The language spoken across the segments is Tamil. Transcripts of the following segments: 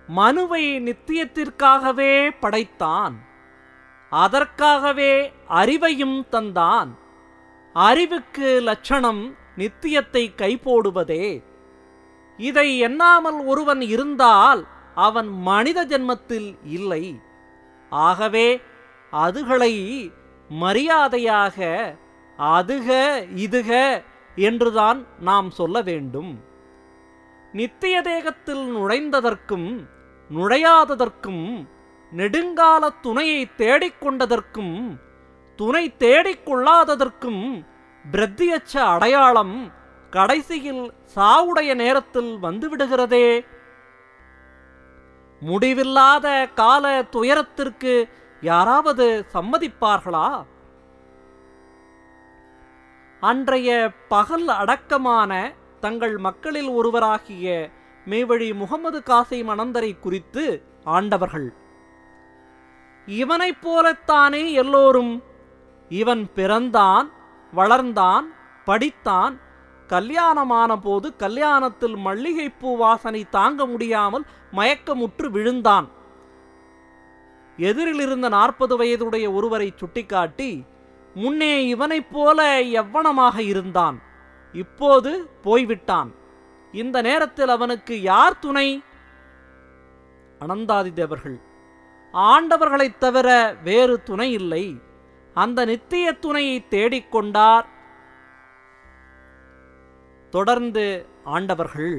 மனுவை நித்தியத்திற்காகவே படைத்தான் அதற்காகவே அறிவையும் தந்தான் அறிவுக்கு லட்சணம் நித்தியத்தை கைபோடுவதே இதை எண்ணாமல் ஒருவன் இருந்தால் அவன் மனித ஜென்மத்தில் இல்லை ஆகவே அதுகளை மரியாதையாக அதுக இதுக என்றுதான் நாம் சொல்ல வேண்டும் நித்திய தேகத்தில் நுழைந்ததற்கும் நுழையாததற்கும் நெடுங்கால துணையை தேடிக்கொண்டதற்கும் துணை தேடிக்கொள்ளாததற்கும் பிரத்தியச்ச அடையாளம் கடைசியில் சாவுடைய நேரத்தில் வந்துவிடுகிறதே முடிவில்லாத கால துயரத்திற்கு யாராவது சம்மதிப்பார்களா அன்றைய பகல் அடக்கமான தங்கள் மக்களில் ஒருவராகிய மேவழி முகமது காசை மணந்தரை குறித்து ஆண்டவர்கள் இவனைப் போலத்தானே எல்லோரும் இவன் பிறந்தான் வளர்ந்தான் படித்தான் கல்யாணமான போது கல்யாணத்தில் மல்லிகைப்பூ வாசனை தாங்க முடியாமல் மயக்கமுற்று விழுந்தான் எதிரில் இருந்த நாற்பது வயதுடைய ஒருவரை சுட்டிக்காட்டி முன்னே இவனைப் போல எவ்வனமாக இருந்தான் இப்போது போய்விட்டான் இந்த நேரத்தில் அவனுக்கு யார் துணை அனந்தாதி தேவர்கள் ஆண்டவர்களைத் தவிர வேறு துணை இல்லை அந்த நித்திய துணையை தேடிக்கொண்டார் தொடர்ந்து ஆண்டவர்கள்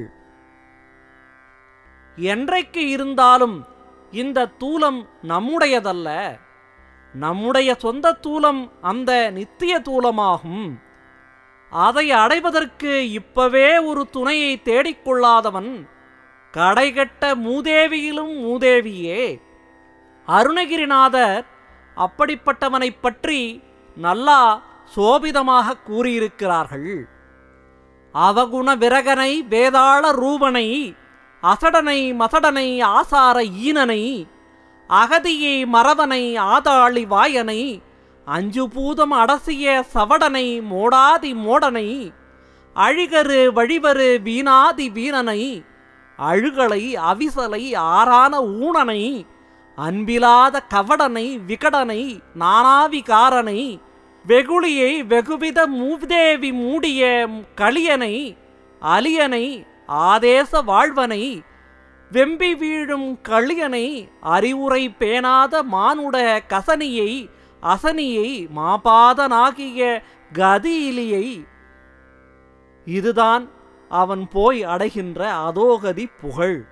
என்றைக்கு இருந்தாலும் இந்த தூலம் நம்முடையதல்ல நம்முடைய சொந்த தூலம் அந்த நித்திய தூலமாகும் அதை அடைவதற்கு இப்பவே ஒரு துணையை தேடிக்கொள்ளாதவன் கடைகட்ட மூதேவியிலும் மூதேவியே அருணகிரிநாதர் அப்படிப்பட்டவனைப் பற்றி நல்லா சோபிதமாக கூறியிருக்கிறார்கள் அவகுண விரகனை வேதாள ரூபனை அசடனை மசடனை ஆசார ஈனனை அகதியை மறவனை ஆதாளி வாயனை அஞ்சு பூதம் அடசிய சவடனை மோடாதி மோடனை அழிகரு வழிவரு வீணாதி வீணனை அழுகலை அவிசலை ஆறான ஊனனை அன்பிலாத கவடனை விகடனை நானாவிகாரனை வெகுளியை வெகுவித மூதேவி மூடிய களியனை அலியனை ஆதேச வாழ்வனை வெம்பி வீழும் களியனை அறிவுரை பேணாத மானுட கசனியை அசனியை மாபாதனாகிய கதியிலியை இதுதான் அவன் போய் அடைகின்ற அதோகதி புகழ்